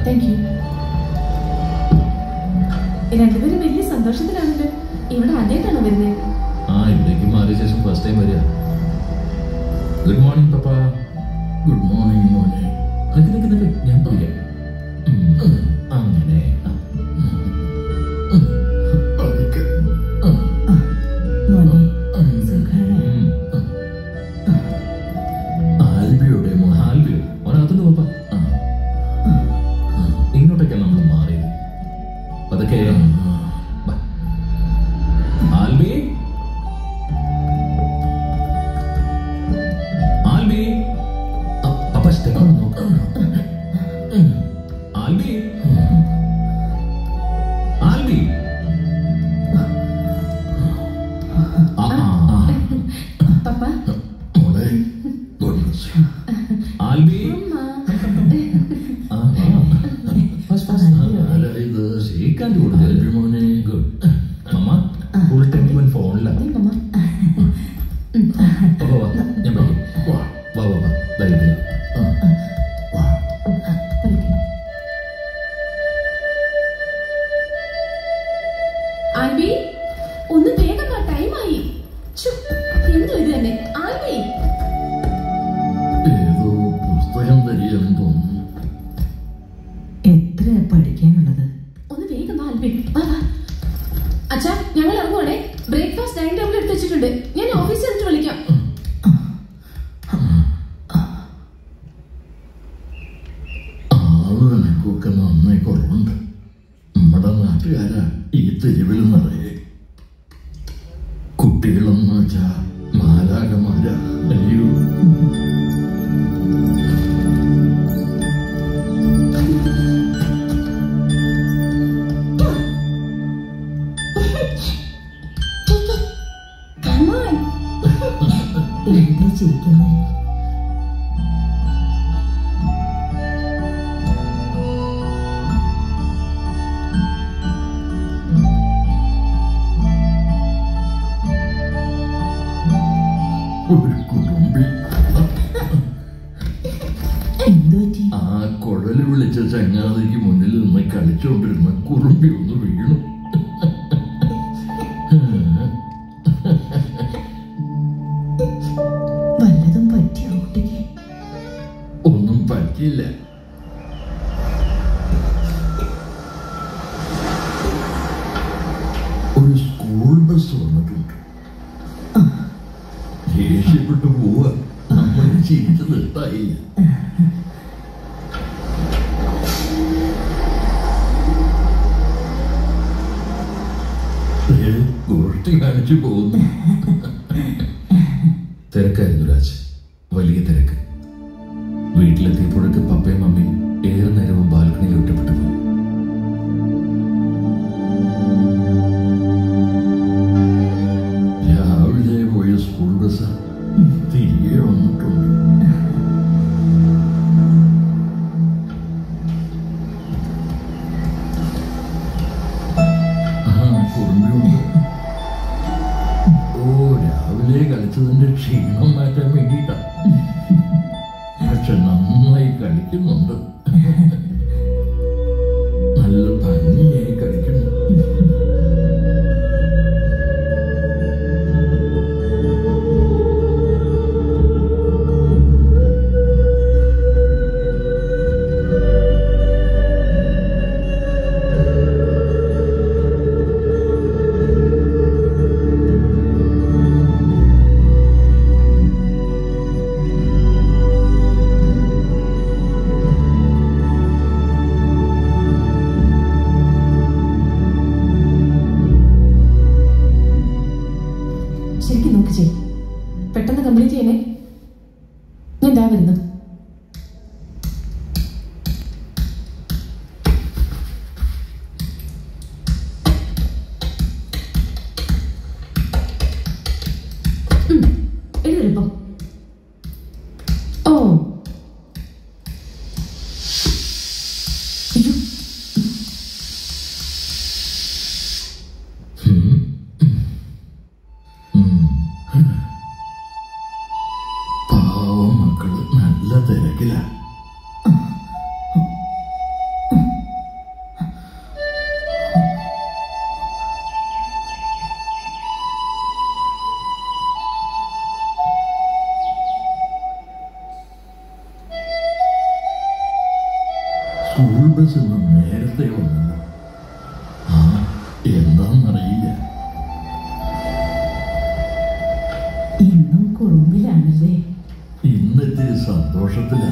Thank you രണ്ടുപേരും വലിയ സന്തോഷത്തിലാണല്ലോ ഇവിടെ ആദ്യമായിട്ടാണോ വരുന്നത് ആ ഇവിടേക്ക് മാറിയ ശേഷം ഫസ്റ്റ് ടൈം വരിക good morning papa good morning മോനെ നിക്ക് നിക്ക് നിക്ക് ഞാൻ പറയാം ഉം, അങ്ങനെ ആ, പതുക്കെ മോനെ സുഖാണോ ഉം. ആൽബിയുടെ മോൻ ആൽബിയോ അവനകത്തുണ്ട് പപ്പ ഇങ്ങോട്ടൊക്കെ നമ്മൾ മാറിയത് അതൊക്കെ ബാ. ആൽബി ആൽബി ആ, പപ്പ സ്റ്റെപ്പ് നോക്കാം ആൽബി ആൽബി ആ, ആ, ആ. പപ്പ മോളെ ഗുഡ് ബ്ലസ് ആൽബി അമ്മ ആ, ആ. First, first. ആ, ആരാ ഇത് ശ്രീകാന്ത് കൊടുത്തത് ആൽബി മോനെ ഗുഡ് മമ്മ ഫുൾ ടൈം ഇവൻ ഫോണിലാണ് ദേ മമ്മ വാ, വാ, വാ. ഞാൻ പറയാം വാ വാ വാ വാ ധൈര്യം വാ പഠിക്കണം ആൽബി ഒന്ന് വേഗം വാ ടൈമായി ഛു, എന്തോ ഇത് തന്നെ ആൽബി ഏതോ പുസ്തകം തരികയെന്ന് തോന്നുന്നു എത്രയാ പഠിക്കാനുള്ളത് ഒന്ന് വേഗം വാ ആൽബി വാ വാ അച്ഛാ ഞങ്ങൾ ഇറങ്ങുവാണേ ബ്രേക്ക്ഫാസ്റ്റ് ഡൈനിങ് ടേബിൾ എടുത്ത് വെച്ചിട്ടുണ്ട് ഞാൻ ഓഫീസിൽ എന്നിട്ട് വിളിക്കാം ആള് കണക്കൊക്കെ നന്നായി കുറവുണ്ട് നമ്മുടെ നാട്ടുകാരാ ഈ തെരുവിൽ നിറയെ കുട്ടികളെന്ന് വെച്ചാ മാലാകമാരാ അയ്യോ എന്താ ചിരിക്കുന്നേ ഒരു കുടുംബി എന്തു പറ്റി ആ കുഴല് വിളിച്ച ചങ്ങാതിക്ക് മുന്നിൽ നിന്ന് കളിച്ചോണ്ടിരുന്ന കുറുമ്പി ഒന്ന് വീണു വല്ലതും പറ്റിയോ കുട്ടിക്ക് ഒന്നും പറ്റിയില്ല ഒരു സ്കൂൾ ബസ് വന്നിട്ടുണ്ട് ദേഷ്യപ്പെട്ടു പോവാ നമ്മൾ ചിരിച്ചത് ഇഷ്ടായില്ല ദേ, ഗോഷ്ടി കാണിച്ചു പോകുന്നു തിരക്കായിരുന്നു രാജ് വലിയ തിരക്ക് വീട്ടിലെത്തിയപ്പോഴൊക്കെ പപ്പയും മമ്മിയും ഏറെ നേരവും ബാൽക്കണിയിൽ ഒറ്റപ്പെട്ടു പോയി രാവിലെ പോയ സ്കൂൾ ബസ് തിരികെ വന്നിട്ടുണ്ട് ആ കുറുമ്പിയുണ്ട് ഓ രാവിലെ കളിച്ചതിന്റെ ക്ഷീണം മാറ്റാൻ വേണ്ടിയിട്ടാ പക്ഷെ നന്നായി കളിക്കുന്നുണ്ട് നല്ല ഭംഗിയായി കളിക്കുന്നു സ്കൂൾ ബസ് ഇന്ന് നേരത്തെ വന്നല്ലോ ആ എന്താണെന്നറിയില്ല ഇന്നും കുറുമ്പിലാണല്ലേ ഇന്നിത്തിരി സന്തോഷത്തിലാ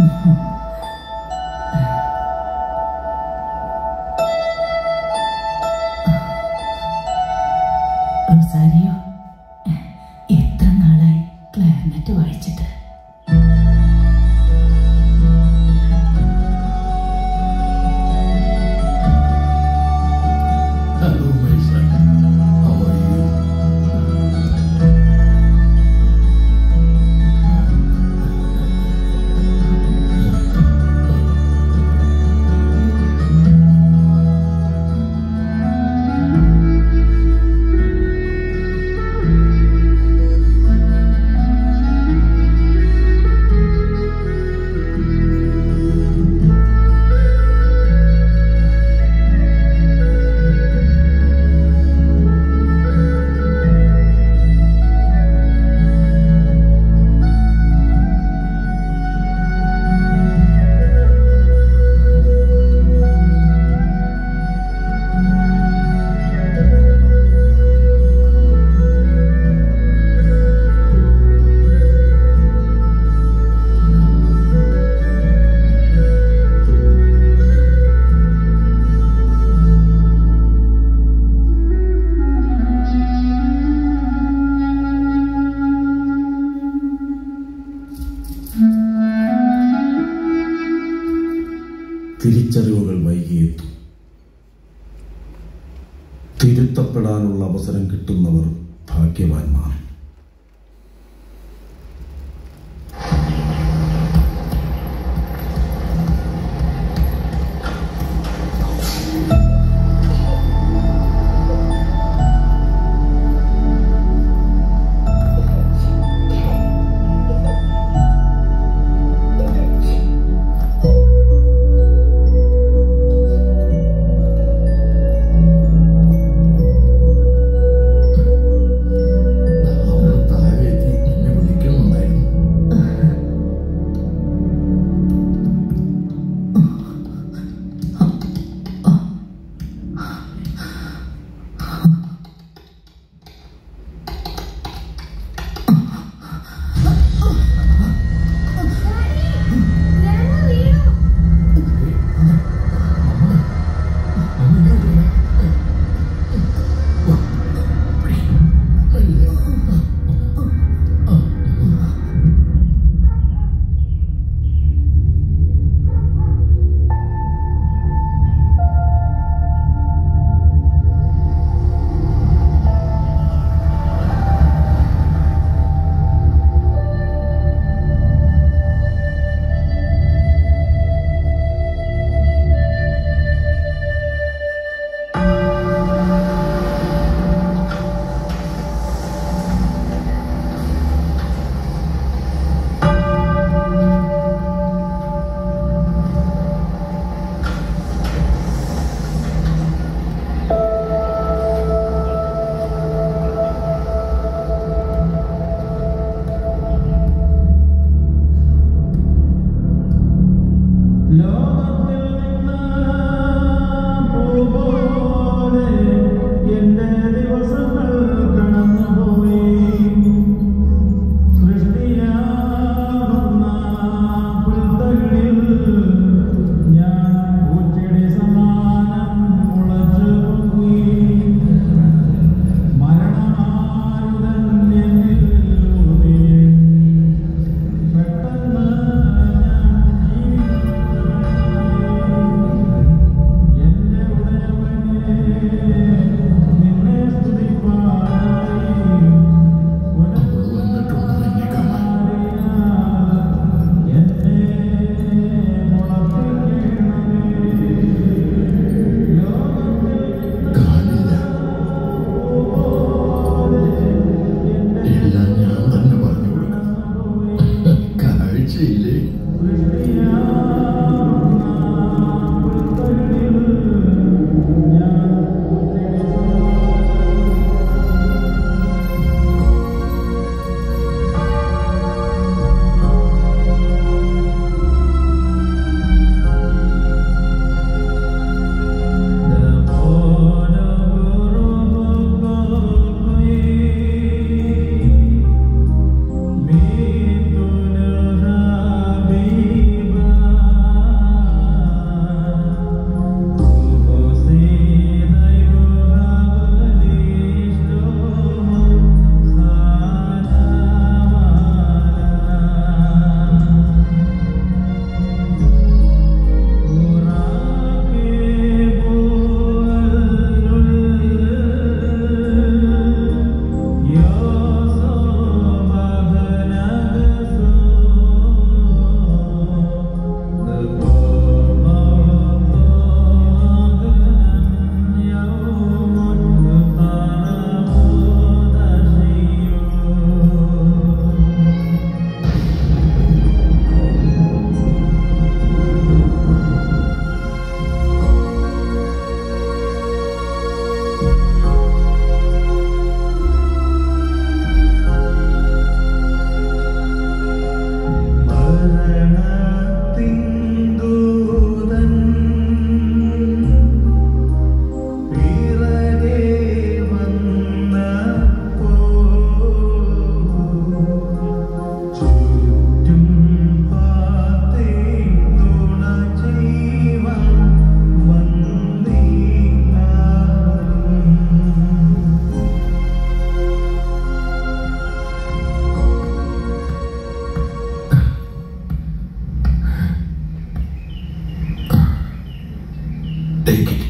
റൊസാരിയോ എത്ര നാളായി ക്ലാരിനറ്റ് വായിച്ചിട്ട് hello my son how are you തിരിച്ചറിവുകൾ വൈകിയെത്തും തിരുത്തപ്പെടാനുള്ള അവസരം കിട്ടുന്നവർ ഭാഗ്യവാന്മാർ അവൾ താഴെ എത്തി എന്നെ വിളിക്കുന്നുണ്ടായിരുന്നു ലോകത്തിൽ നിന്ന് പൂപോലെ എന്റെ ദിവസങ്ങൾ കടന്നുപോയി സൃഷ്ടിയാകുന്ന പുൽത്തകിടിൽ ഞാൻ പൂച്ചെടി സമാനം മുളച്ചു പൊങ്ങി മരണമാരുതൻ എന്നിൽ ഊതി പെട്ടെന്ന് ഞാൻ എന്റെ ഉടയവനെ നിന്നെ സ്തുതിപ്പാനായി അവൾ വന്നിട്ടുണ്ട് നിന്നെ കാണാൻ എന്നെ മുളപ്പിക്കണമേ കാണില്ല എല്ലാം ഞാൻ തന്നെ പറഞ്ഞു കൊടുക്കണം കാഴ്ചയില്ലേ ും ടേക്ക് ഇറ്റ്